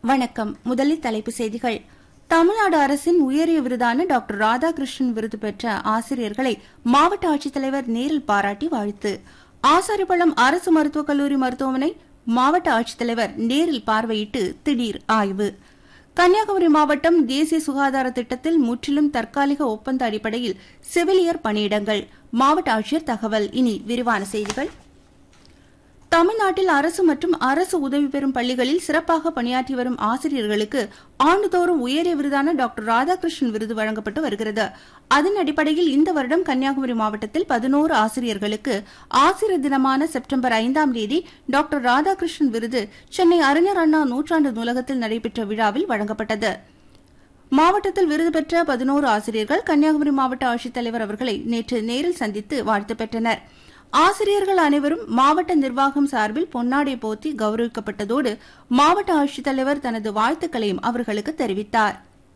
வணக்கம் முதலில் தலைப்புச் செய்திகள் தமிழ்நாடு அரசின் உயரிய விருதான டாக்டர் ராதாகிருஷ்ணன் விருது பெற்ற ஆசிரியர்களை மாவட்ட ஆட்சித்தலைவர் நேரில் பாராட்டி வாழ்த்து ஆசாரிப்பள்ளம் அரசு மருத்துவக் கல்லூரி மருத்துவமனை மாவட்ட ஆட்சித்தலைவர் நேரில் பார்வையிட்டு திடீர் ஆய்வு கன்னியாகுமரி மாவட்டம் தேசிய சுகாதார திட்டத்தில் முற்றிலும் தற்காலிக ஒப்பந்த அடிப்படையில் செவிலியர் பணியிடங்கள் மாவட்ட ஆட்சியர் தகவல் இனி விரிவான செய்திகள் தமிழ்நாட்டில் அரசு மற்றும் அரசு உதவி பெறும் பள்ளிகளில் சிறப்பாக பணியாற்றி வரும் ஆசிரியர்களுக்கு ஆண்டுதோறும் உயரிய விருதான டாக்டர் ராதாகிருஷ்ணன் விருது வழங்கப்பட்டு வருகிறது அதன் அடிப்படையில் இந்த வருடம் கன்னியாகுமரி மாவட்டத்தில் பதினோரு ஆசிரியர்களுக்கு ஆசிரியர் தினமான செப்டம்பர் ஐந்தாம் தேதி டாக்டர் ராதாகிருஷ்ணன் விருது சென்னை அறிஞர் அண்ணா நூற்றாண்டு நூலகத்தில் நடைபெற்ற விழாவில் வழங்கப்பட்டது மாவட்டத்தில் விருது பெற்ற பதினோரு ஆசிரியர்கள் கன்னியாகுமரி மாவட்ட ஆட்சித்தலைவர் அவர்களை நேற்று நேரில் சந்தித்து வாழ்த்து பெற்றனர் ஆசிரியர்கள் அனைவரும் மாவட்ட நிர்வாகம் சார்பில் பொன்னாடை போத்தி கௌரவிக்கப்பட்டதோடு மாவட்ட ஆட்சித்தலைவர் தனது வாழ்த்துக்களையும் அவர்களுக்கு தெரிவித்தார்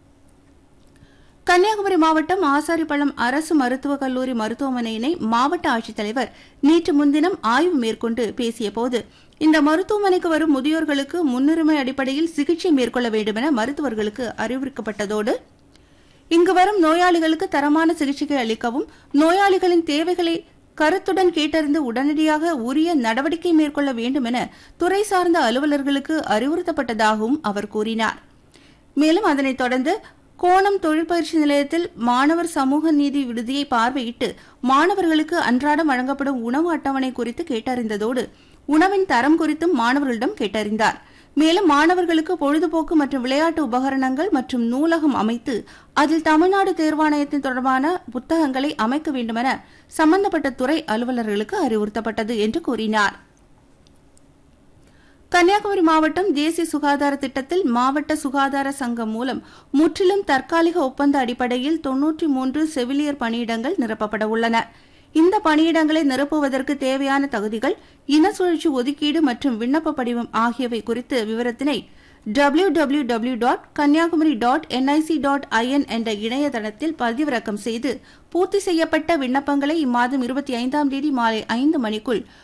கன்னியாகுமரி மாவட்டம் ஆசாரிப்பள்ளம் அரசு மருத்துவக் கல்லூரி மருத்துவமனையினை மாவட்ட ஆட்சித்தலைவர் நேற்று முன்தினம் ஆய்வு மேற்கொண்டு பேசியபோது இந்த மருத்துவமனைக்கு வரும் முதியோர்களுக்கு முன்னுரிமை அடிப்படையில் சிகிச்சை மேற்கொள்ள வேண்டுமென மருத்துவர்களுக்கு அறிவுறுத்தப்பட்டதோடு இங்கு வரும் நோயாளிகளுக்கு தரமான சிகிச்சை அளிக்கவும் நோயாளிகளின் தேவைகளை கருத்துடன் கேட்டறிந்து உடனடியாக உரிய நடவடிக்கை மேற்கொள்ள வேண்டும் என துறை சார்ந்த அலுவலர்களுக்கு அறிவுறுத்தப்பட்டதாகவும் அவர் கூறினார் மேலும் அதனைத் தொடர்ந்து கோணம் தொழிற்பயிற்சி நிலையத்தில் மாணவர் சமூக நீதி விடுதியை பார்வையிட்டு மாணவர்களுக்கு அன்றாடம் வழங்கப்படும் உணவு அட்டவணை குறித்து கேட்டறிந்ததோடு உணவின் தரம் குறித்தும் மாணவர்களிடம் கேட்டறிந்தார் மேலும் மாணவர்களுக்கு பொழுதுபோக்கு மற்றும் விளையாட்டு உபகரணங்கள் மற்றும் நூலகம் அமைத்து அதில் தமிழ்நாடு தேர்வாணையத்தின் தொடர்பான புத்தகங்களை அமைக்க வேண்டுமென சம்பந்தப்பட்ட துறை அலுவலர்களுக்கு அறிவுறுத்தப்பட்டது என்று கூறினார் கன்னியாகுமரி மாவட்டம் தேசிய சுகாதார திட்டத்தில் மாவட்ட சுகாதார சங்கம் மூலம் முற்றிலும் தற்காலிக ஒப்பந்த அடிப்படையில் தொன்னூற்றி மூன்று செவிலியர் பணியிடங்கள் நிரப்பப்பட உள்ளன இந்த பணியிடங்களை நிரப்புவதற்கு தேவையான தகுதிகள் இன சுழற்சி ஒதுக்கீடு மற்றும் விண்ணப்ப படிவம் ஆகியவை குறித்து விவரத்தினை W W W dot Kanniyakumari dot NIC dot IN என்ற இணையதளத்தில் பதிவிறக்கம் செய்து பூர்த்தி செய்யப்பட்ட விண்ணப்பங்களை இம்மாதம் இருபத்தி ஐந்தாம் தேதி மாலை ஐந்து மணிக்குள்